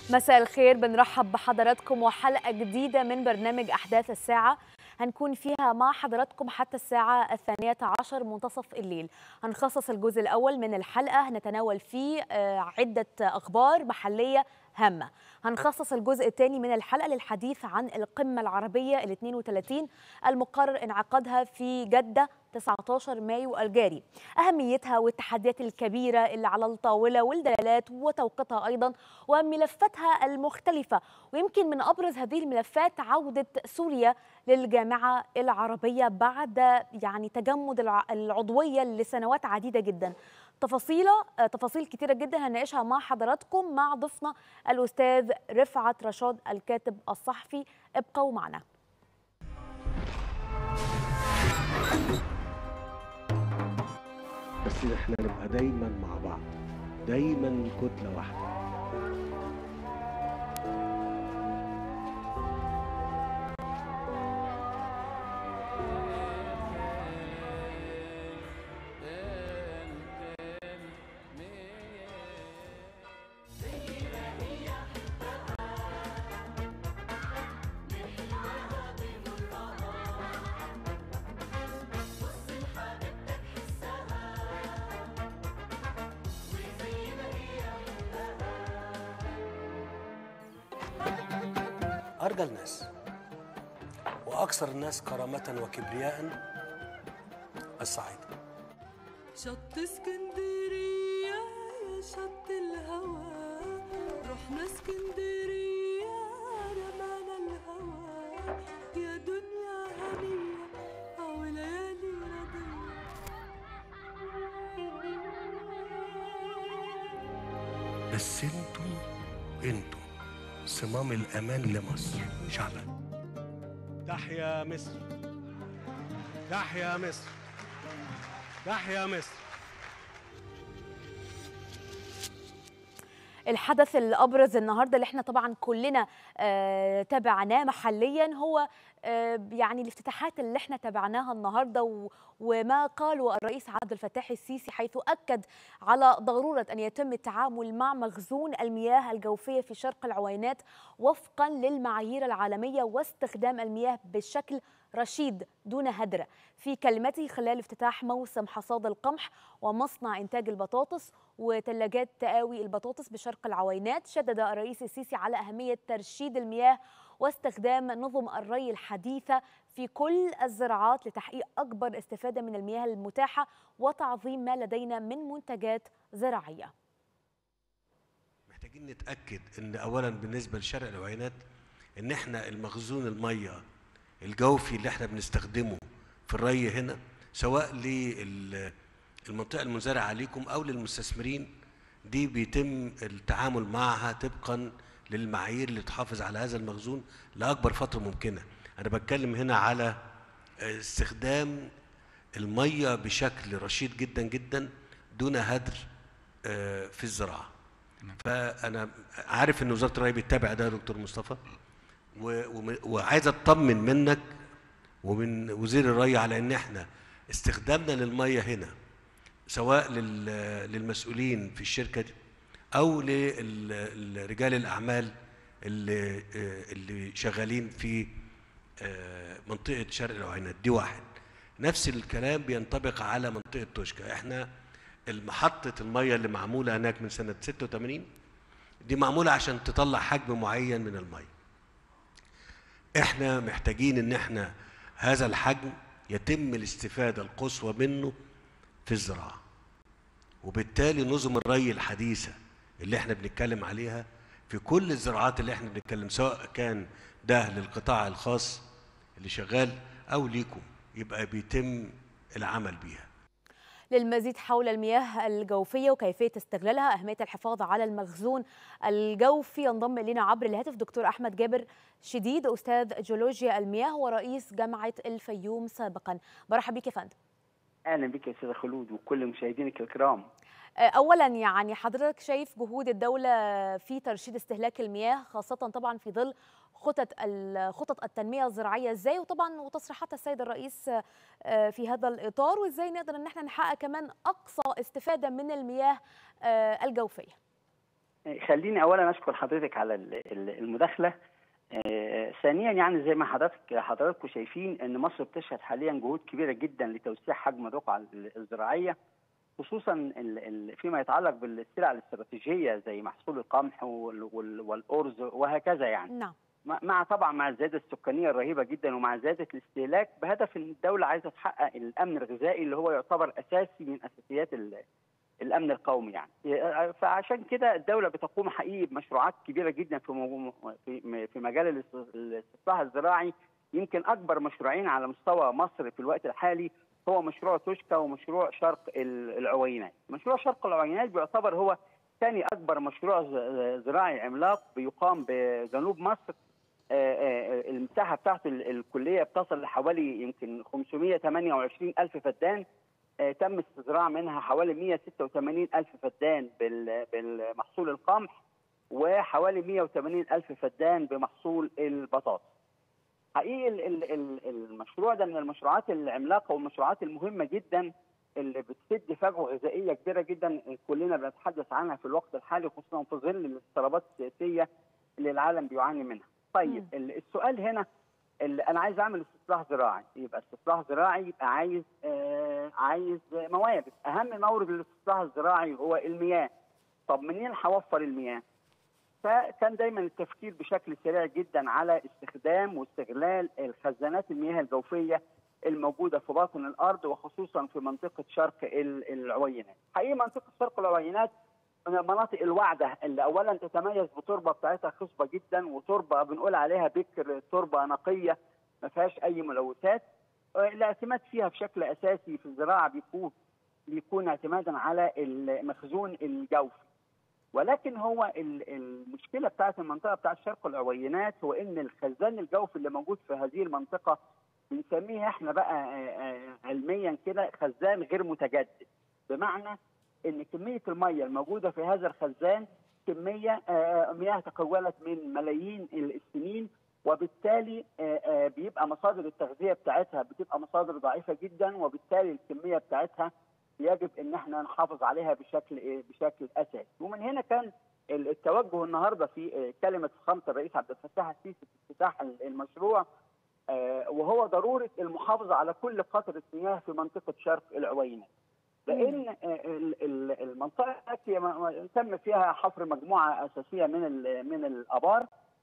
مساء الخير بنرحب بحضراتكم وحلقة جديدة من برنامج أحداث الساعة هنكون فيها مع حضراتكم حتى الساعة الثانية عشر منتصف الليل هنخصص الجزء الأول من الحلقة هنتناول فيه آه، عدة أخبار محلية هامة هنخصص الجزء الثاني من الحلقة للحديث عن القمة العربية ال 32 المقرر انعقادها في جدة 19 مايو الجاري أهميتها والتحديات الكبيرة اللي على الطاولة والدلالات وتوقيتها أيضا وملفاتها المختلفة ويمكن من أبرز هذه الملفات عودة سوريا للجامعة العربية بعد يعني تجمد الع- العضوية لسنوات عديدة جدا تفاصيلة آه، تفاصيل كتيرة جدا هنناقشها مع حضراتكم مع ضيفنا الأستاذ رفعت رشاد الكاتب الصحفي ابقوا معنا بس احنا نبقى دايما مع بعض دايما كتلة واحدة أرجى الناس وأكثر الناس كرامة وكبرياء الصعيد شط اسكندرية يا شط الهوى رحنا اسكندرية رمانا الهوى يا دنيا هنية أو ليالي رضية بس انتم انتم صمام الأمان لمصر شعبا تحيا مصر تحيا مصر تحيا مصر الحدث الابرز النهارده اللي احنا طبعا كلنا آه، تابعناه محليا هو آه، يعني الافتتاحات اللي احنا تابعناها النهارده و- وما قاله الرئيس عبد الفتاح السيسي حيث اكد على ضروره ان يتم التعامل مع مخزون المياه الجوفيه في شرق العوينات وفقا للمعايير العالميه واستخدام المياه بشكل رشيد دون هدر في كلمته خلال افتتاح موسم حصاد القمح ومصنع انتاج البطاطس وثلاجات تقاوي البطاطس بشرق العوينات شدد الرئيس السيسي على أهمية ترشيد المياه واستخدام نظم الري الحديثة في كل الزراعات لتحقيق أكبر استفادة من المياه المتاحة وتعظيم ما لدينا من منتجات زراعية محتاجين نتأكد إن أولا بالنسبة لشرق العوينات إن إحنا المخزون المية الجوفي اللي إحنا بنستخدمه في الري هنا سواء للمنطقة المنزرعة عليكم أو للمستثمرين دي بيتم التعامل معها طبقا للمعايير اللي تحافظ على هذا المخزون لأكبر فترة ممكنة أنا بتكلم هنا على استخدام المية بشكل رشيد جدا جدا دون هدر آه، في الزراعة فأنا عارف إن وزارة الري بتتابع ده يا دكتور مصطفى و- وم- وعايز أطمن منك ومن وزير الري على إن إحنا استخدامنا للمية هنا سواء لل- للمسؤولين في الشركة دي أو لرجال الأعمال اللي آه، اللي شغالين في آه، منطقة شرق العوينات دي واحد نفس الكلام بينطبق على منطقة توشكا احنا المحطة المية اللي معمولة هناك من سنة 86 دي معمولة عشان تطلع حجم معين من المية احنا محتاجين ان احنا هذا الحجم يتم الاستفادة القصوى منه في الزراعة وبالتالي نظم الري الحديثة اللي احنا بنتكلم عليها في كل الزراعات اللي احنا بنتكلم سواء كان ده للقطاع الخاص اللي شغال او ليكم يبقى بيتم العمل بيها للمزيد حول المياه الجوفية وكيفية استغلالها أهمية الحفاظ على المخزون الجوفي ينضم إلينا عبر الهاتف دكتور أحمد جابر شديد أستاذ جيولوجيا المياه ورئيس جامعة الفيوم سابقا برحب بك يا فندم اهلا بك يا استاذ خلود وكل مشاهدينك الكرام اولا يعني حضرتك شايف جهود الدوله في ترشيد استهلاك المياه خاصه طبعا في ظل خطط ال- خطط التنميه الزراعيه ازاي وطبعا وتصريحات السيد الرئيس آه، في هذا الاطار وازاي نقدر ان احنا نحقق كمان اقصى استفاده من المياه آه، الجوفيه خليني اولا اشكر حضرتك على ال- ال- المداخله آه، ثانيا يعني زي ما حضرتك حضراتكم شايفين ان مصر بتشهد حاليا جهود كبيره جدا لتوسيع حجم الرقعه ال- الزراعيه خصوصا ال- ال- فيما يتعلق بالسلع الاستراتيجيه زي محصول القمح وال- وال- والارز وهكذا يعني نعم مع- مع طبعا مع الزياده السكانيه الرهيبه جدا ومع زياده الاستهلاك بهدف ان الدوله عايزه تحقق الامن الغذائي اللي هو يعتبر اساسي من اساسيات ال- الامن القومي يعني فعشان كده الدوله بتقوم حقيقي بمشروعات كبيره جدا في مو- في في مجال الاس- الاستصلاح الزراعي يمكن اكبر مشروعين على مستوى مصر في الوقت الحالي هو مشروع توشكا ومشروع شرق ال- العوينات مشروع شرق العوينات بيعتبر هو ثاني اكبر مشروع ز- زراعي عملاق بيقام بجنوب مصر آه، آه، المساحه بتاعت ال- الكليه بتصل لحوالي يمكن 528 الف فدان آه، تم استزراع منها حوالي 186 الف فدان بال- بالمحصول القمح وحوالي 180 الف فدان بمحصول البطاطس حقيقي ال- ال- ال- المشروع ده من المشروعات العملاقه والمشروعات المهمه جدا اللي بتسد فجوه غذائيه كبيره جدا كلنا بنتحدث عنها في الوقت الحالي خصوصا في ظل الاضطرابات السياسيه اللي العالم بيعاني منها. طيب ال- السؤال هنا اللي انا عايز اعمل استصلاح زراعي يبقى استصلاح زراعي يبقى عايز آه عايز موارد اهم مورد للاستصلاح الزراعي هو المياه طب منين هوفر المياه فكان دايما التفكير بشكل سريع جدا على استخدام واستغلال الخزانات المياه الجوفيه الموجوده في باطن الارض وخصوصا في منطقه شرق ال- العوينات. حقيقه منطقه شرق العوينات من المناطق الواعده اللي اولا تتميز بتربه بتاعتها خصبه جدا وتربه بنقول عليها بكر تربه نقيه ما فيهاش اي ملوثات. آه، الاعتماد فيها بشكل اساسي في الزراعه بيكون بيكون اعتمادا على المخزون الجوفي. ولكن هو ال- المشكله بتاعت المنطقه بتاعت شرق العوينات هو ان الخزان الجوفي اللي موجود في هذه المنطقه بنسميه احنا بقى آه، آه، علميا كده خزان غير متجدد بمعنى ان كميه الميه الموجوده في هذا الخزان كميه آه، مياه تكونت من ملايين السنين وبالتالي آه، آه، بيبقى مصادر التغذيه بتاعتها بتبقى مصادر ضعيفه جدا وبالتالي الكميه بتاعتها يجب ان احنا نحافظ عليها بشكل ايه بشكل اساسي ومن هنا كان ال- التوجه النهارده في آه، كلمه فخامه الرئيس عبد الفتاح السيسي في افتتاح ال- المشروع آه، وهو ضروره المحافظه على كل قطره مياه في منطقه شرق العوينات لان آه، ال- ال- المنطقه هي م- م- تم فيها حفر مجموعه اساسيه من ال- من الابار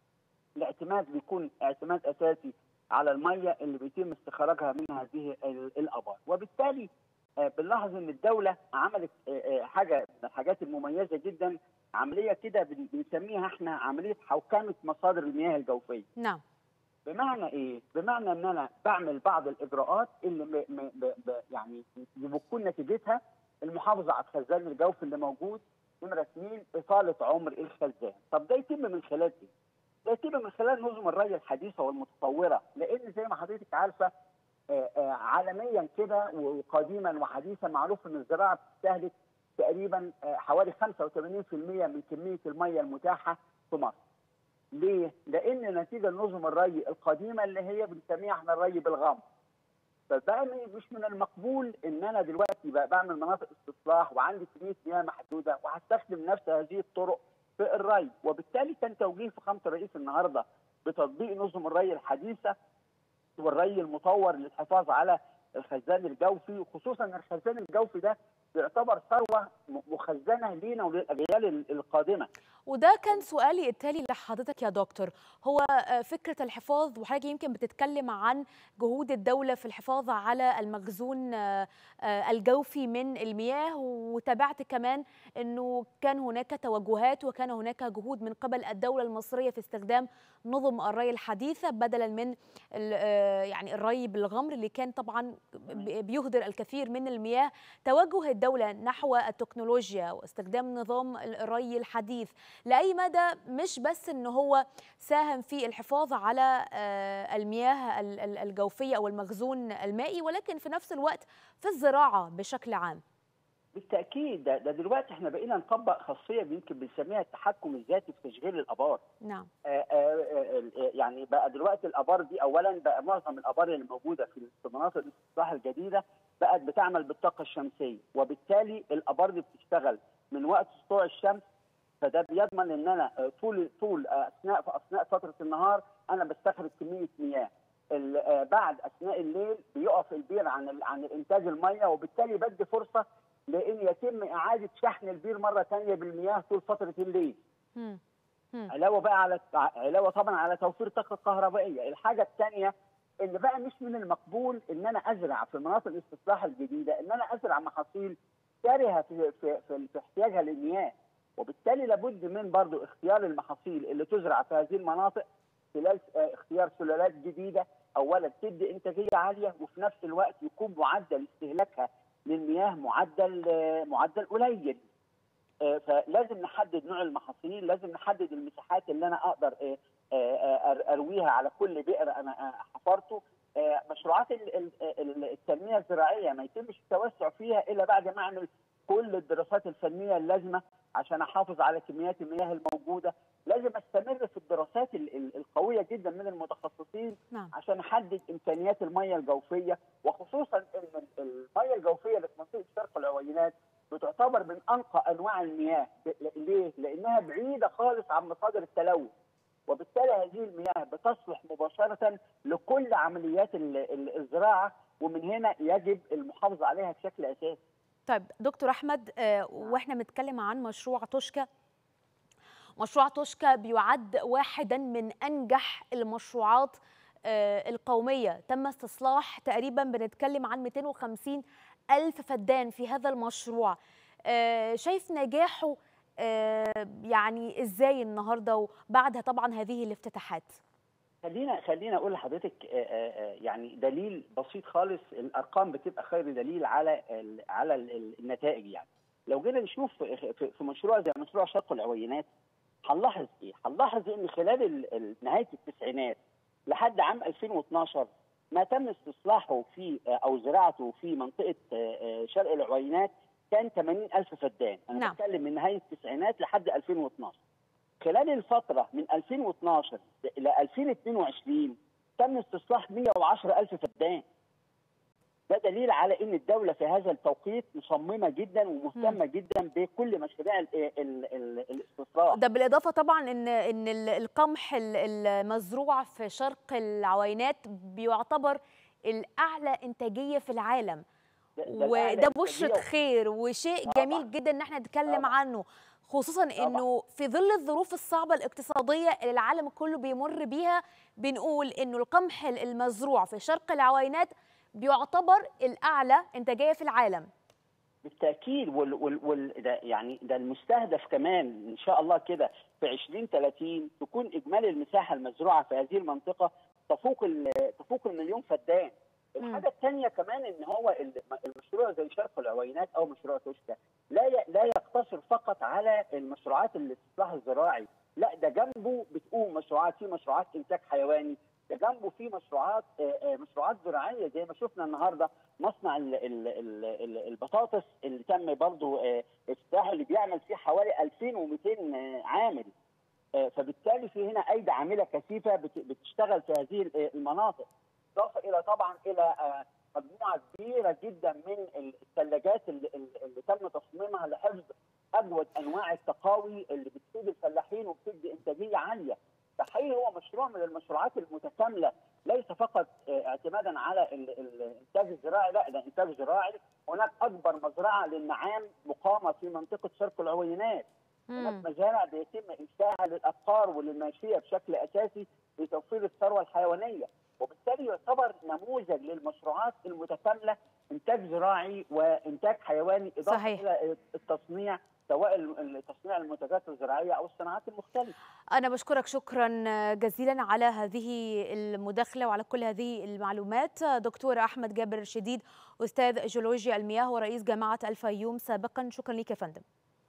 الاعتماد بيكون اعتماد اساسي على الميه اللي بيتم استخراجها من هذه ال- الابار وبالتالي آه، بنلاحظ ان الدوله عملت آه، آه، حاجه من الحاجات المميزه جدا عمليه كده بن- بنسميها احنا عمليه حوكمه مصادر المياه الجوفيه نعم بمعنى ايه؟ بمعنى ان انا بعمل بعض الاجراءات اللي م م ب ب يعني بتكون نتيجتها المحافظه على الخزان الجوفي اللي موجود نمره اثنين اطاله عمر الخزان، طب ده يتم من خلال ايه؟ ده يتم من خلال نظم الري الحديثه والمتطوره لان زي ما حضرتك عارفه آه، آه، عالميا كده وقديما وحديثا معروف ان الزراعه بتستهلك تقريبا آه، حوالي 85% من كميه الميه المتاحه في مصر. ليه؟ لان نتيجه لنظم الري القديمه اللي هي بنسميها احنا الري بالغمر. فبقى م- مش من المقبول ان انا دلوقتي بقى بعمل مناطق استصلاح وعندي كميه مياه محدوده وهستخدم نفس هذه الطرق في الري، وبالتالي كان توجيه فخامه الرئيس النهارده بتطبيق نظم الري الحديثه والري المطور للحفاظ على الخزان الجوفي وخصوصا ان الخزان الجوفي ده بيعتبر ثروه م- مخزنه لينا وللاجيال ال- القادمه. وده كان سؤالي التالي لحضرتك يا دكتور هو آه، فكرة الحفاظ وحاجة يمكن بتتكلم عن جهود الدولة في الحفاظ على المخزون آه، آه، الجوفي من المياه وتابعت كمان أنه كان هناك توجهات وكان هناك جهود من قبل الدولة المصرية في استخدام نظم الري الحديثة بدلا من ال- آه، يعني الري بالغمر اللي كان طبعا بي- بيهدر الكثير من المياه توجه الدولة نحو التكنولوجيا واستخدام نظام الري الحديث لأي مدى مش بس أنه هو ساهم في الحفاظ على آه، المياه ال- ال- الجوفية أو المخزون المائي ولكن في نفس الوقت في الزراعة بشكل عام بالتاكيد ده, ده دلوقتي احنا بقينا نطبق خاصيه يمكن بنسميها التحكم الذاتي في تشغيل الابار نعم آه، آه، آه، آه، يعني بقى دلوقتي الابار دي اولا بقى معظم الابار اللي موجوده في في مناطق الاستصلاح الجديده بقت بتعمل بالطاقه الشمسيه وبالتالي الابار دي بتشتغل من وقت سطوع الشمس ف- فده بيضمن ان انا آه، طول طول آه، اثناء في اثناء فتره النهار انا بستخرج كميه مياه ال- آه، بعد اثناء الليل بيقف البير عن ال- عن الانتاج الميه وبالتالي بدي فرصه لان يتم اعاده شحن البير مره ثانيه بالمياه طول فتره الليل مم. مم. علاوه بقى على علاوه طبعا على توفير طاقه كهربائيه، الحاجه الثانيه ان بقى مش من المقبول ان انا ازرع في مناطق الاستصلاح الجديده ان انا ازرع محاصيل كارهه في في في, في احتياجها للمياه وبالتالي لابد من برضو اختيار المحاصيل اللي تزرع في هذه المناطق خلال آه، اختيار سلالات جديده اولا تدي انتاجيه عاليه وفي نفس الوقت يكون معدل استهلاكها للمياه معدل آه، معدل قليل آه، فلازم نحدد نوع المحاصيل لازم نحدد المساحات اللي انا اقدر آه، آه، أر- ارويها على كل بئر انا آه، حفرته آه، مشروعات ال- ال- ال- التنميه الزراعيه ما يتمش التوسع فيها الا بعد ما اعمل كل الدراسات الفنيه اللازمه عشان احافظ على كميات المياه الموجوده لازم استمر في الدراسات ال- ال- القويه جدا من المتخصصين نعم عشان احدد امكانيات الميه الجوفيه وخصوصا ان ال- الميه الجوفيه اللي في منطقه شرق العوينات بتعتبر من انقى انواع المياه ب- ليه؟ لانها بعيده خالص عن مصادر التلوث وبالتالي هذه المياه بتصلح مباشره لكل عمليات ال- ال- الزراعه ومن هنا يجب المحافظه عليها بشكل اساسي. طيب دكتور احمد آه، واحنا بنتكلم عن مشروع توشكا مشروع توشكا بيعد واحدا من انجح المشروعات آه، القوميه تم استصلاح تقريبا بنتكلم عن 250 الف فدان في هذا المشروع آه، شايف نجاحه آه، يعني ازاي النهارده وبعدها طبعا هذه الافتتاحات خلينا خلينا اقول لحضرتك آه، آه، آه، يعني دليل بسيط خالص الارقام بتبقى خير دليل على ال على ال- النتائج يعني لو جينا نشوف في- في في مشروع زي مشروع شرق العوينات هنلاحظ ايه؟ هنلاحظ ان خلال ال- ال- نهايه التسعينات لحد عام 2012 ما تم استصلاحه في آه، او زراعته في منطقه آه، آه، شرق العوينات كان 80 ألف فدان أنا نعم. بتكلم من نهاية التسعينات لحد 2012 خلال الفترة من 2012 إلى 2022 تم استصلاح 110 ألف فدان ده دليل على ان الدوله في هذا التوقيت مصممه جدا ومهتمه جدا بكل مشاريع ال- ال- ال- الاستصلاح ده بالاضافه طبعا ان ان ال- القمح ال- المزروع في شرق العوينات بيعتبر الاعلى انتاجيه في العالم ده- ده الأعلى وده بشرة إنتاجية خير وشيء طبعاً. جميل جدا ان احنا نتكلم طبعاً. عنه خصوصا انه في ظل الظروف الصعبه الاقتصاديه اللي العالم كله بيمر بيها بنقول انه القمح المزروع في شرق العوينات بيعتبر الاعلى انتاجيه في العالم بالتاكيد وال وال وال ده يعني ده المستهدف كمان ان شاء الله كده في 2030 تكون اجمالي المساحه المزروعه في هذه المنطقه تفوق ال- تفوق المليون فدان. الحاجه الثانيه كمان ان هو ال- المشروع زي شرق العوينات او مشروع توشكا لا ي- لا يقتصر فقط على المشروعات الاستصلاح الزراعي، لا ده جنبه بتقوم مشروعات في مشروعات انتاج حيواني، ده جنبه في مشروعات آه، آه، مشروعات زراعيه زي ما شفنا النهارده مصنع ال ال ال ال البطاطس اللي تم برضه آه، افتتاحه اللي بيعمل فيه حوالي 2200 آه، عامل آه، فبالتالي في هنا ايدي عامله كثيفه بت- بتشتغل في هذه ال- المناطق اضافه الى طبعا الى آه، مجموعه كبيره جدا من الثلاجات اللي, اللي تم تصميمها لحفظ اجود انواع التقاوي اللي بتفيد الفلاحين وبتدي انتاجيه عاليه فحقيقي هو مشروع من المشروعات المتكامله ليس فقط آه، اعتمادا على ال- ال- الانتاج الزراعي لا ده انتاج زراعي هناك اكبر مزرعه للنعام مقامه في منطقه شرق العوينات هناك مم. مزارع بيتم انشائها للابقار وللماشيه بشكل اساسي لتوفير الثروه الحيوانيه وبالتالي يعتبر نموذج للمشروعات المتكامله انتاج زراعي وانتاج حيواني اضافه صحيح. الى التصنيع سواء ال- تصنيع المنتجات الزراعيه او الصناعات المختلفه أنا بشكرك شكرا جزيلا على هذه المداخلة وعلى كل هذه المعلومات دكتور أحمد جابر شديد أستاذ جيولوجيا المياه ورئيس جامعة الفيوم سابقا شكرا لك يا فندم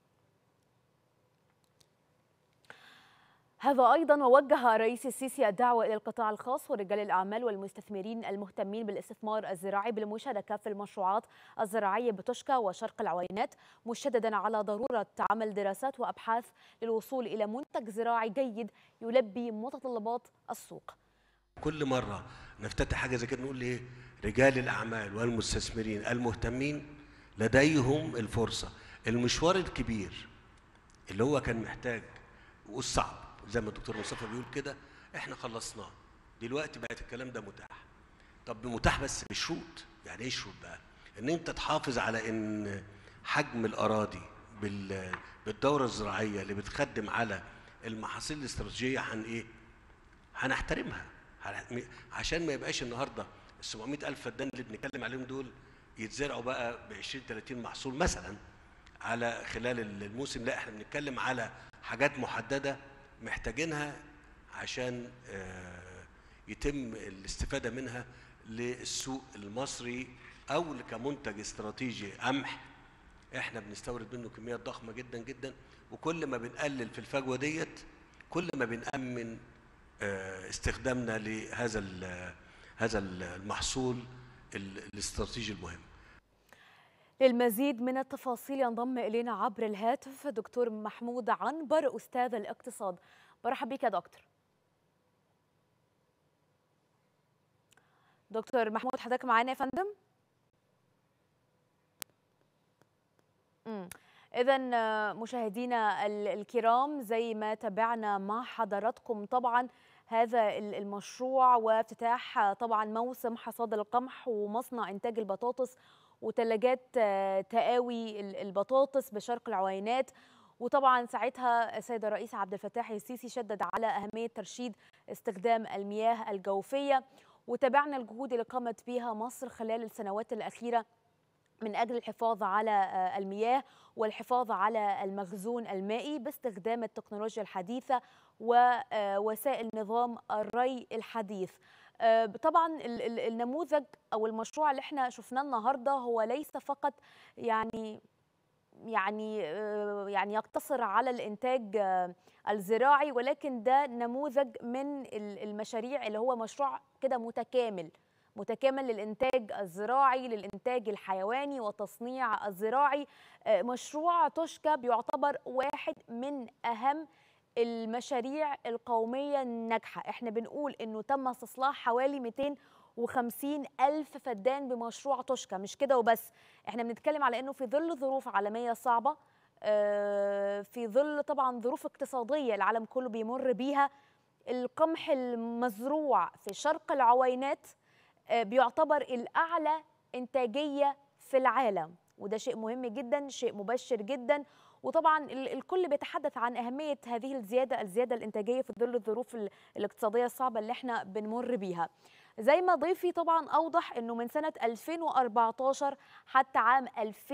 هذا أيضا ووجه الرئيس السيسي الدعوة إلى القطاع الخاص ورجال الأعمال والمستثمرين المهتمين بالاستثمار الزراعي بالمشاركة في المشروعات الزراعية بتشكى وشرق العوينات مشددا على ضرورة عمل دراسات وأبحاث للوصول إلى منتج زراعي جيد يلبي متطلبات السوق كل مرة نفتتح حاجة زي كده نقول إيه رجال الأعمال والمستثمرين المهتمين لديهم الفرصة المشوار الكبير اللي هو كان محتاج والصعب زي ما الدكتور مصطفى بيقول كده احنا خلصناه دلوقتي بقت الكلام ده متاح طب متاح بس بشروط يعني ايه شروط بقى ان انت تحافظ على ان حجم الاراضي بال- بالدوره الزراعيه اللي بتخدم على المحاصيل الاستراتيجيه هن ايه هنحترمها هن- عشان ما يبقاش النهارده ال 700 الف فدان اللي بنتكلم عليهم دول يتزرعوا بقى ب 20 30 محصول مثلا على خلال الموسم لا احنا بنتكلم على حاجات محدده محتاجينها عشان آه، يتم الاستفاده منها للسوق المصري او كمنتج استراتيجي قمح احنا بنستورد منه كميات ضخمه جدا جدا وكل ما بنقلل في الفجوه ديت كل ما بنامن آه، استخدامنا لهذا ال- هذا المحصول ال- الاستراتيجي المهم للمزيد من التفاصيل ينضم إلينا عبر الهاتف دكتور محمود عنبر أستاذ الاقتصاد برحب بك يا دكتور دكتور محمود حضرتك معانا يا فندم إذا مشاهدينا ال- الكرام زي ما تابعنا مع حضراتكم طبعا هذا ال- المشروع وافتتاح آه، طبعا موسم حصاد القمح ومصنع إنتاج البطاطس وثلاجات آه، تقاوي ال- البطاطس بشرق العوينات وطبعا ساعتها السيد الرئيس عبد الفتاح السيسي شدد على أهمية ترشيد استخدام المياه الجوفية وتابعنا الجهود اللي قامت بها مصر خلال السنوات الأخيرة من أجل الحفاظ على آه، المياه والحفاظ على المخزون المائي باستخدام التكنولوجيا الحديثة ووسائل نظام الري الحديث آه، طبعا ال- ال- النموذج أو المشروع اللي احنا شفناه النهاردة هو ليس فقط يعني يعني آه، يعني يقتصر على الانتاج آه، الزراعي ولكن ده نموذج من ال- المشاريع اللي هو مشروع كده متكامل متكامل للإنتاج الزراعي للإنتاج الحيواني وتصنيع الزراعي آه، مشروع توشكا بيعتبر واحد من أهم المشاريع القومية الناجحة احنا بنقول انه تم استصلاح حوالي 250 ألف فدان بمشروع توشكا مش كده وبس احنا بنتكلم على انه في ظل ظروف عالمية صعبة آه، في ظل طبعا ظروف اقتصادية العالم كله بيمر بيها القمح المزروع في شرق العوينات آه، بيعتبر الأعلى إنتاجية في العالم وده شيء مهم جدا شيء مبشر جدا وطبعا ال- الكل بيتحدث عن أهمية هذه الزيادة الزيادة الإنتاجية في ظل الظروف ال- الاقتصادية الصعبة اللي احنا بنمر بيها زي ما ضيفي طبعا أوضح أنه من سنة 2014 حتى عام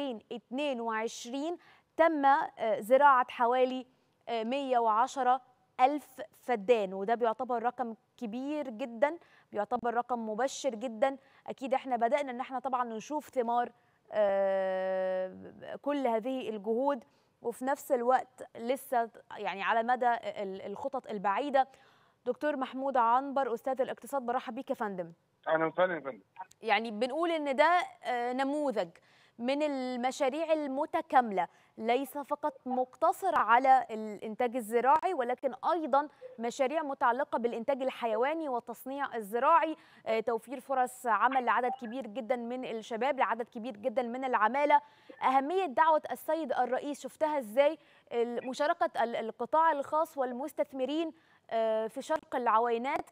2022 تم آه، زراعة حوالي آه، 110 ألف فدان وده بيعتبر رقم كبير جدا بيعتبر رقم مبشر جدا أكيد احنا بدأنا أن احنا طبعا نشوف ثمار آه، كل هذه الجهود وفي نفس الوقت لسه يعني على مدى ال- الخطط البعيدة دكتور محمود عنبر أستاذ الاقتصاد برحب بيك يا فندم اهلا وسهلا يا فندم يعني بنقول ان ده آه، نموذج من المشاريع المتكامله ليس فقط مقتصر على الانتاج الزراعي ولكن ايضا مشاريع متعلقه بالانتاج الحيواني والتصنيع الزراعي آه، توفير فرص عمل لعدد كبير جدا من الشباب لعدد كبير جدا من العماله اهميه دعوه السيد الرئيس شفتها ازاي ال- مشاركه ال- القطاع الخاص والمستثمرين آه، في شرق العوينات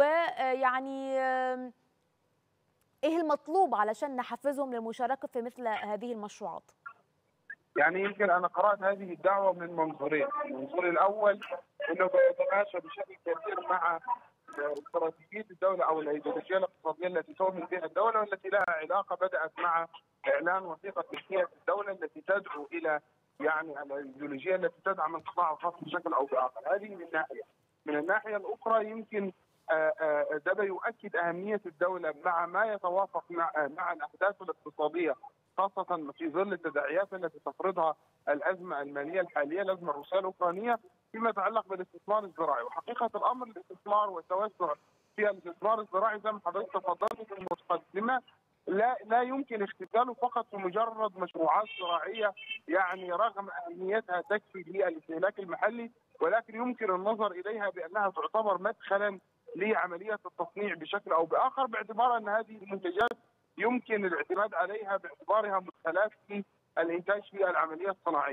ويعني آم، ايه المطلوب علشان نحفزهم للمشاركه في مثل هذه المشروعات يعني يمكن انا قرات هذه الدعوه من منظورين، المنظور الاول انه بيتماشى بشكل كبير مع استراتيجيه الدوله او الايديولوجيه الاقتصاديه التي تؤمن بها الدوله والتي لها علاقه بدات مع اعلان وثيقه ملكيه الدوله التي تدعو الى يعني الايديولوجيه التي تدعم القطاع الخاص بشكل او باخر، هذه من ناحيه. من الناحيه الاخرى يمكن آه، آه، ده بيؤكد اهميه الدوله مع ما يتوافق مع آه، مع الاحداث الاقتصاديه خاصه في ظل التداعيات التي تفرضها الازمه الماليه الحاليه، الازمه الروسيه الاوكرانيه فيما يتعلق بالاستثمار الزراعي، وحقيقه الامر الاستثمار والتوسع في الاستثمار الزراعي زي ما حضرتك تفضلت في المقدمه لا لا يمكن اختزاله فقط في مجرد مشروعات زراعيه يعني رغم اهميتها تكفي للاستهلاك المحلي ولكن يمكن النظر اليها بانها تعتبر مدخلا لعمليه التصنيع بشكل او باخر باعتبار ان هذه المنتجات يمكن الاعتماد عليها باعتبارها مدخلات في الانتاج في العمليه الصناعيه.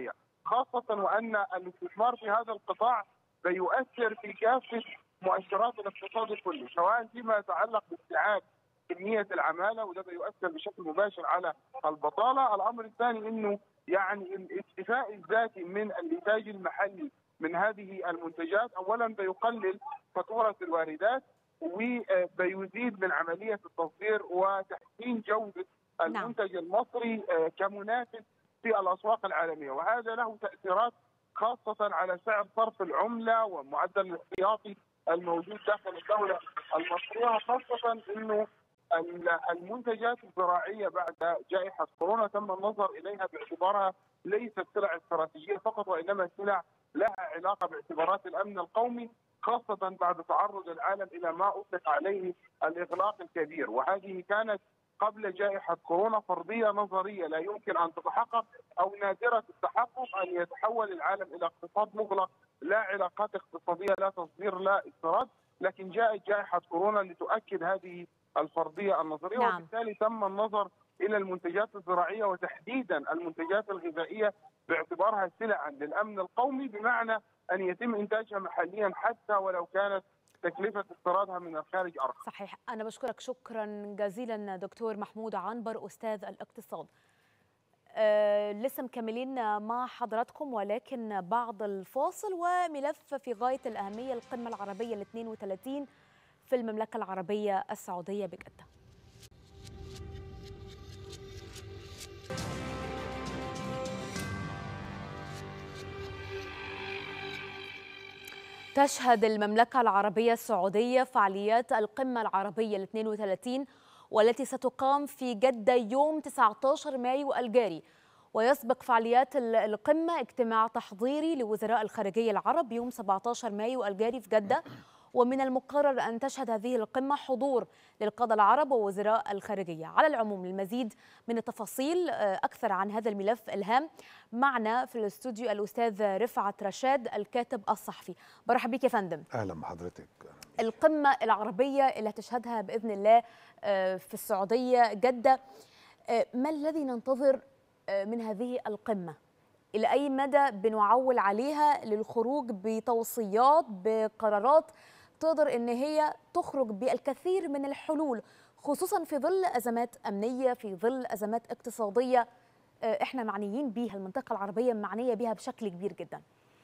خاصه وان الاستثمار في هذا القطاع سيؤثر في كافه مؤشرات الاقتصاد كله سواء فيما يتعلق باستيعاب كميه العماله وده بيؤثر بشكل مباشر على البطاله، الامر الثاني انه يعني الاكتفاء الذاتي من الانتاج المحلي من هذه المنتجات اولا بيقلل فاتوره الواردات وبيزيد من عمليه التصدير وتحسين جوده المنتج المصري آه، كمنافس في الاسواق العالميه وهذا له تاثيرات خاصه على سعر صرف العمله ومعدل الاحتياطي الموجود داخل الدوله المصريه خاصه انه ال- المنتجات الزراعيه بعد جائحه كورونا تم النظر اليها باعتبارها ليست سلع استراتيجيه فقط وانما سلع لها علاقه باعتبارات الامن القومي خاصه بعد تعرض العالم الى ما اطلق عليه الاغلاق الكبير وهذه كانت قبل جائحه كورونا فرضيه نظريه لا يمكن ان تتحقق او نادره التحقق ان يتحول العالم الى اقتصاد مغلق لا علاقات اقتصاديه لا تصدير لا استيراد لكن جاءت جائحه كورونا لتؤكد هذه الفرضيه النظريه نعم. وبالتالي تم النظر الى المنتجات الزراعيه وتحديدا المنتجات الغذائيه باعتبارها سلعا للامن القومي بمعنى ان يتم انتاجها محليا حتى ولو كانت تكلفه استيرادها من الخارج ارخص. صحيح أنا بشكرك شكرا جزيلا دكتور محمود عنبر أستاذ الاقتصاد أه لسه مكملين مع حضراتكم ولكن بعد الفاصل وملف في غاية الأهمية القمة العربية ال 32 في المملكة العربية السعودية بجدة تشهد المملكة العربية السعودية فعاليات القمة العربية ال 32 والتي ستقام في جدة يوم 19 مايو الجاري ويسبق فعاليات ال- القمة اجتماع تحضيري لوزراء الخارجية العرب يوم 17 مايو الجاري في جدة ومن المقرر أن تشهد هذه القمة حضور للقادة العرب ووزراء الخارجية على العموم للمزيد من التفاصيل آه، أكثر عن هذا الملف الهام معنا في الاستوديو الأستاذ رفعت رشاد الكاتب الصحفي برحب بك يا فندم اهلا بحضرتك القمة العربية اللي هتشهدها بإذن الله آه، في السعودية جدة آه، ما الذي ننتظر آه، من هذه القمة؟ إلى أي مدى بنعول عليها للخروج بتوصيات بقرارات تقدر إن هي تخرج بالكثير من الحلول خصوصا في ظل أزمات أمنية في ظل أزمات اقتصادية آه، إحنا معنيين بيها المنطقة العربية معنية بيها بشكل كبير جدا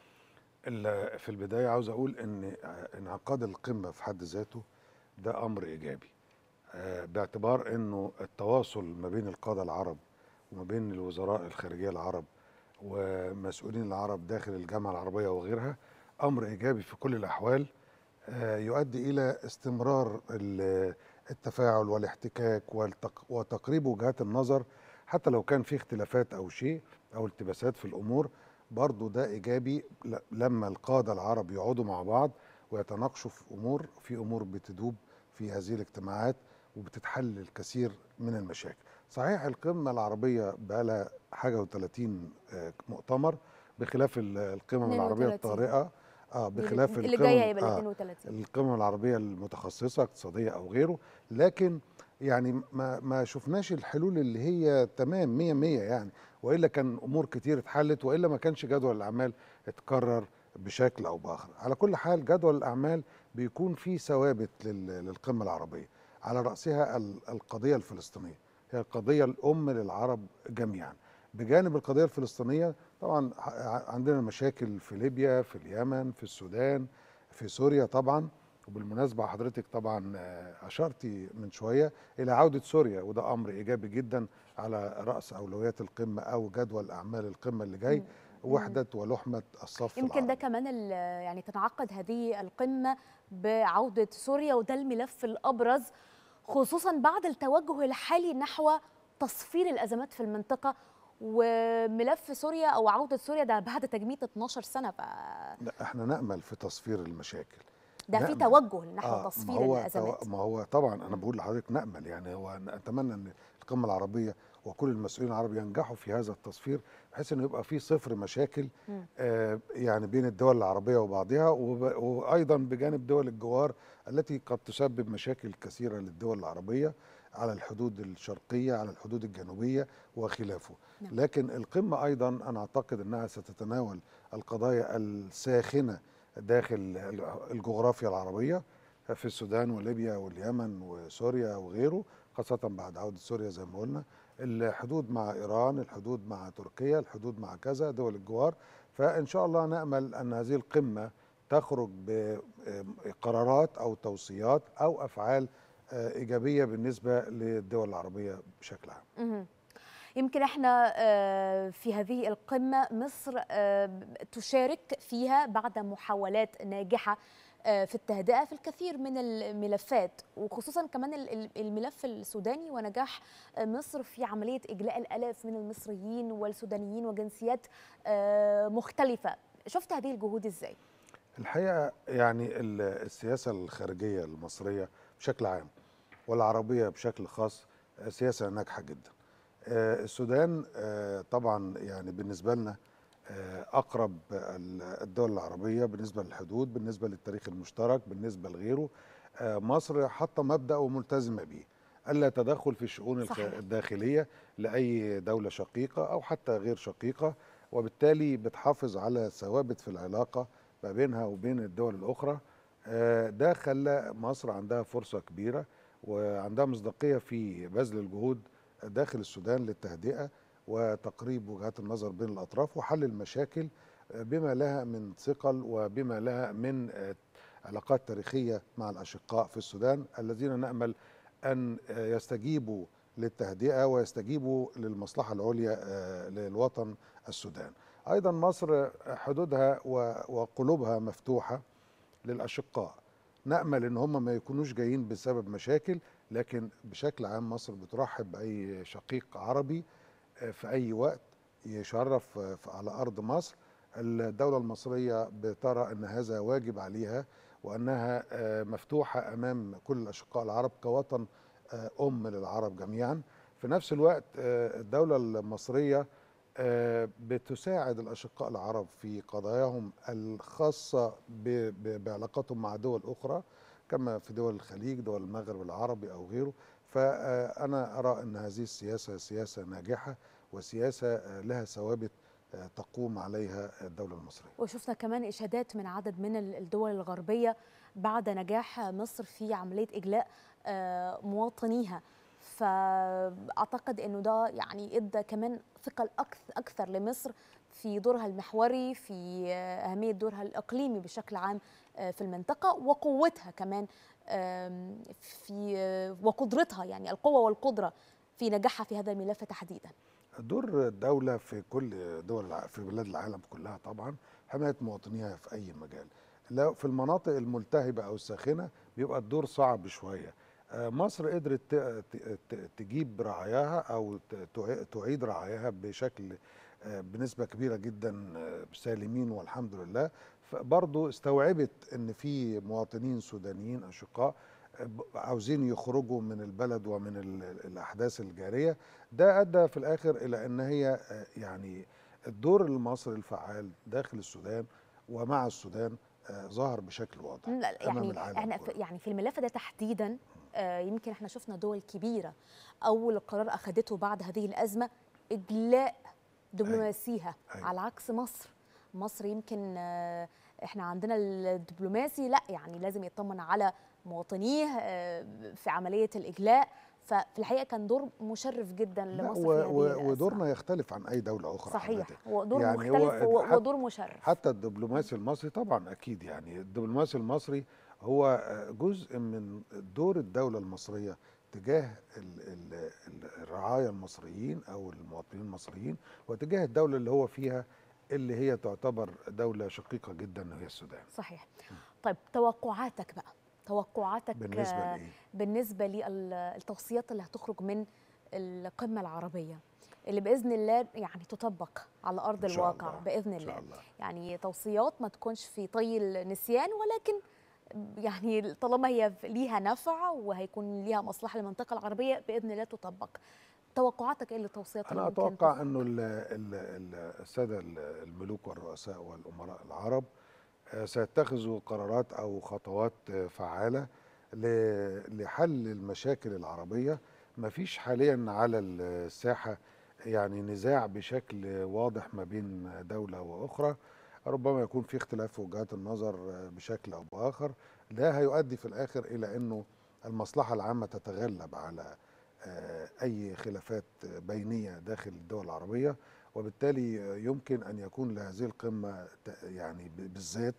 ال- في البدايه عاوز اقول ان انعقاد القمه في حد ذاته ده امر ايجابي آه، باعتبار انه التواصل ما بين القاده العرب وما بين الوزراء الخارجيه العرب ومسؤولين العرب داخل الجامعه العربيه وغيرها امر ايجابي في كل الاحوال آه، يؤدي الى استمرار ال- التفاعل والاحتكاك والتق- وتقريب وجهات النظر حتى لو كان في اختلافات او شيء او التباسات في الامور برضو ده ايجابي ل- لما القاده العرب يقعدوا مع بعض ويتناقشوا في امور في امور بتدوب في هذه الاجتماعات وبتتحل الكثير من المشاكل. صحيح القمه العربيه بقى لها حاجه و30 مؤتمر بخلاف ال- القمم العربيه 32. الطارئه اه بخلاف اللي القمم- جاية هيبقى ال آه 32 القمم العربيه المتخصصه اقتصاديه او غيره لكن يعني ما ما شفناش الحلول اللي هي تمام 100 100 يعني والا كان امور كتير اتحلت والا ما كانش جدول الاعمال اتكرر بشكل او باخر على كل حال جدول الاعمال بيكون فيه ثوابت لل- للقمه العربيه على راسها ال- القضيه الفلسطينيه هي القضيه الام للعرب جميعا بجانب القضيه الفلسطينيه طبعا ع- عندنا مشاكل في ليبيا في اليمن في السودان في سوريا طبعا وبالمناسبه حضرتك طبعا آه، اشرتي من شويه الى عوده سوريا وده امر ايجابي جدا على راس اولويات القمه او جدول اعمال القمه اللي جاي وحده ولحمه الصف يمكن ده العربي. كمان ال- يعني تنعقد هذه القمة بعودة سوريا وده الملف الأبرز خصوصا بعد التوجه الحالي نحو تصفير الأزمات في المنطقة وملف سوريا أو عودة سوريا ده بعد تجميد 12 سنة فده لا احنا نامل في تصفير المشاكل في نأمل. توجه نحو آه، تصفير ما هو الأزمات ما هو طبعا انا بقول لحضرتك نامل يعني هو اتمنى ان القمه العربيه وكل المسؤولين العرب ينجحوا في هذا التصفير بحيث انه يبقى في صفر مشاكل مم. آه يعني بين الدول العربيه وبعضها وب- وايضا بجانب دول الجوار التي قد تسبب مشاكل كثيره للدول العربيه على الحدود الشرقيه على الحدود الجنوبيه وخلافه نعم. لكن القمه ايضا انا اعتقد انها ستتناول القضايا الساخنه داخل الجغرافيا العربيه في السودان وليبيا واليمن وسوريا وغيره خاصه بعد عوده سوريا زي ما قلنا الحدود مع ايران الحدود مع تركيا الحدود مع كذا دول الجوار فان شاء الله نامل ان هذه القمه تخرج بقرارات او توصيات او افعال آه، ايجابيه بالنسبه للدول العربيه بشكل عام مهم. يمكن احنا آه، في هذه القمة مصر آه، تشارك فيها بعد محاولات ناجحة آه، في التهدئة في الكثير من الملفات وخصوصا كمان ال- ال- الملف السوداني ونجاح آه، مصر في عملية إجلاء الآلاف من المصريين والسودانيين وجنسيات آه، مختلفة شفت هذه الجهود ازاي؟ الحقيقه يعني ال- السياسه الخارجيه المصريه بشكل عام والعربيه بشكل خاص آه، سياسه ناجحه جدا. آه، السودان آه، طبعا يعني بالنسبه لنا آه، اقرب ال- الدول العربيه بالنسبه للحدود بالنسبه للتاريخ المشترك بالنسبه لغيره آه، مصر حاطه مبدا وملتزمه به الا تدخل في الشؤون الخ- صحيح. الداخليه لاي دوله شقيقه او حتى غير شقيقه وبالتالي بتحافظ على ثوابت في العلاقه ما بينها وبين الدول الاخرى آه، ده خلى مصر عندها فرصه كبيره وعندها مصداقيه في بذل الجهود داخل السودان للتهدئه وتقريب وجهات النظر بين الاطراف وحل المشاكل آه، بما لها من ثقل وبما لها من آه، علاقات تاريخيه مع الاشقاء في السودان الذين نامل ان آه، يستجيبوا للتهدئه ويستجيبوا للمصلحه العليا آه، للوطن السودان. ايضا مصر حدودها و- وقلوبها مفتوحه للاشقاء. نامل ان هم ما يكونوش جايين بسبب مشاكل لكن بشكل عام مصر بترحب باي شقيق عربي آه، في اي وقت يشرف آه، في- على ارض مصر. الدوله المصريه بترى ان هذا واجب عليها وانها آه، مفتوحه امام كل الاشقاء العرب كوطن آه، ام للعرب جميعا. في نفس الوقت آه، الدوله المصريه آه، بتساعد الاشقاء العرب في قضاياهم الخاصه ب- ب- بعلاقاتهم مع دول اخرى كما في دول الخليج دول المغرب العربي او غيره فانا ارى ان هذه السياسه سياسه ناجحه وسياسه آه، لها ثوابت آه، تقوم عليها الدوله المصريه وشفنا كمان إشادات من عدد من ال- الدول الغربية بعد نجاح مصر في عملية إجلاء آه، مواطنيها فأعتقد أنه ده يعني إدى كمان ثقل أكث- أكثر لمصر في دورها المحوري في آه، أهمية دورها الإقليمي بشكل عام آه، في المنطقة وقوتها كمان آم، في آه، وقدرتها يعني القوة والقدرة في نجاحها في هذا الملف تحديدا دور الدولة في كل دول الع- في بلاد العالم كلها طبعا حماية مواطنيها في أي مجال لو في المناطق الملتهبة أو الساخنة بيبقى الدور صعب شوية آه، مصر قدرت ت- ت- ت- تجيب رعاياها أو ت- تع- تعيد رعاياها بشكل آه، بنسبة كبيرة جدا آه، سالمين والحمد لله برضو استوعبت ان في مواطنين سودانيين اشقاء آه، ب- عاوزين يخرجوا من البلد ومن ال- الاحداث الجاريه ده ادى في الاخر الى ان هي آه، يعني الدور المصري الفعال داخل السودان ومع السودان آه، ظهر بشكل واضح لا أمام يعني العالم احنا في كله. يعني في الملف ده تحديدا آه، يمكن احنا شفنا دول كبيره اول قرار اخذته بعد هذه الازمه اجلاء دبلوماسيها أيوة. على عكس مصر مصر يمكن آه، احنا عندنا الدبلوماسي لا يعني لازم يطمن على مواطنيه آه، في عمليه الاجلاء ففي الحقيقه كان دور مشرف جدا لا، لمصر و- في هذه و- الأزمة. ودورنا يختلف عن اي دوله اخرى صحيح عامة. هو دور يعني هو مختلف و- حتى- ودور مشرف حتى الدبلوماسي المصري طبعا اكيد يعني الدبلوماسي المصري هو جزء من دور الدوله المصريه تجاه ال- ال- ال- الرعايا المصريين او المواطنين المصريين وتجاه الدوله اللي هو فيها اللي هي تعتبر دوله شقيقه جدا وهي السودان صحيح طيب توقعاتك بقى توقعاتك بالنسبه آه، لايه؟ بالنسبه للتوصيات اللي هتخرج من القمه العربيه اللي باذن الله يعني تطبق على ارض إن شاء الواقع الله. باذن ان شاء الله الله يعني توصيات ما تكونش في طي النسيان ولكن يعني طالما هي ليها نفع وهيكون ليها مصلحه للمنطقه العربيه باذن الله تطبق توقعاتك ايه للتوصيات انا اللي ممكن اتوقع تخرج؟ انه ال- ال- ال- الساده ال- الملوك والرؤساء والامراء العرب آه، سيتخذوا قرارات او خطوات آه، فعاله ل- لحل المشاكل العربيه مفيش حاليا على الساحه يعني نزاع بشكل واضح ما بين دوله واخرى ربما يكون في اختلاف في وجهات النظر بشكل او باخر ده هيؤدي في الاخر الى انه المصلحه العامه تتغلب على آه، اي خلافات بينيه داخل الدول العربيه وبالتالي يمكن ان يكون لهذه القمه ت- يعني ب- بالذات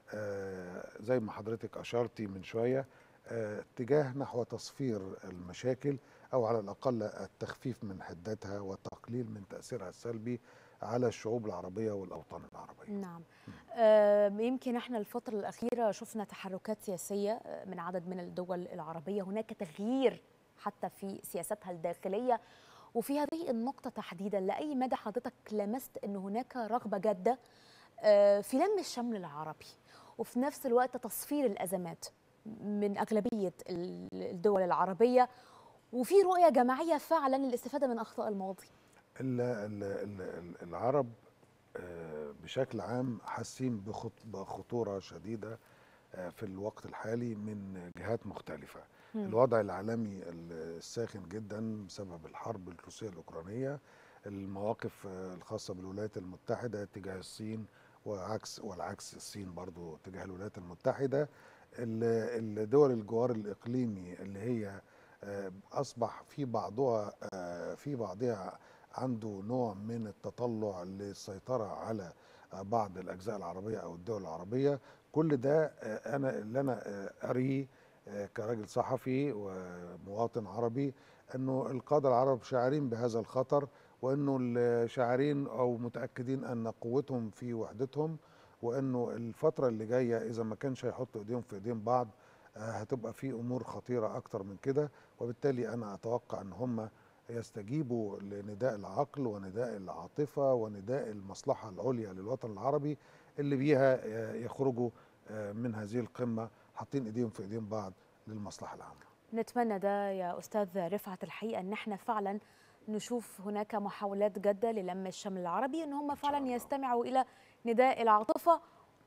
آه، زي ما حضرتك اشرتي من شويه آه، اتجاه نحو تصفير المشاكل او على الاقل التخفيف من حدتها والتقليل من تاثيرها السلبي على الشعوب العربيه والاوطان العربيه. نعم آه، يمكن احنا الفترة الأخيرة شفنا تحركات سياسية آه، من عدد من الدول العربية هناك تغيير حتى في سياستها الداخلية وفي هذه النقطة تحديدا لأي مدى حضرتك لمست أن هناك رغبة جادة آه، في لم الشمل العربي وفي نفس الوقت تصفير الأزمات من أغلبية ال- الدول العربية وفي رؤية جماعية فعلا للاستفادة من أخطاء الماضي ال- ال- ال- ال- العرب آه، بشكل عام حاسين بخط- بخطوره شديده آه، في الوقت الحالي من جهات مختلفه. مم. الوضع العالمي الساخن جدا بسبب الحرب الروسيه الاوكرانيه المواقف آه، الخاصه بالولايات المتحده تجاه الصين وعكس والعكس الصين برضو تجاه الولايات المتحده ال- الدول الجوار الاقليمي اللي هي آه، اصبح في بعضها آه، في بعضها عنده نوع من التطلع للسيطره على آه، بعض الاجزاء العربيه او الدول العربيه كل ده آه، انا اللي انا آه، اريه آه، كراجل صحفي ومواطن عربي انه القاده العرب شاعرين بهذا الخطر وانه الشاعرين او متاكدين ان قوتهم في وحدتهم وانه الفتره اللي جايه اذا ما كانش هيحطوا ايديهم في ايدين بعض آه، هتبقى في امور خطيره اكتر من كده وبالتالي انا اتوقع ان هم يستجيبوا لنداء العقل ونداء العاطفه ونداء المصلحه العليا للوطن العربي اللي بيها آه، يخرجوا آه، من هذه القمه حاطين ايديهم في ايدين بعض للمصلحه العامه نتمنى ده يا أستاذ رفعت الحقيقة أن احنا فعلا نشوف هناك محاولات جادة للم الشمل العربي أن هم شاء فعلا الله. يستمعوا إلى نداء العاطفة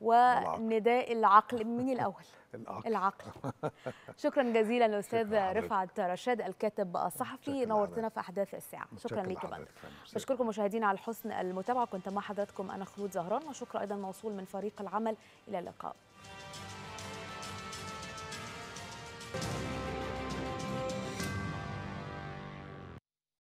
ونداء العقل من الأول العقل العقل شكرا جزيلا للأستاذ شكرا حضرتك. رفعت رشاد الكاتب الصحفي شكرا نورتنا لحضرتك. في أحداث الساعة شكرا متشكر ليك يا لحضرتك. فندم ميرسي. بشكركم مشاهدينا على حسن المتابعة كنت مع حضراتكم أنا خلود زهران وشكرا أيضا موصول من فريق العمل إلى اللقاء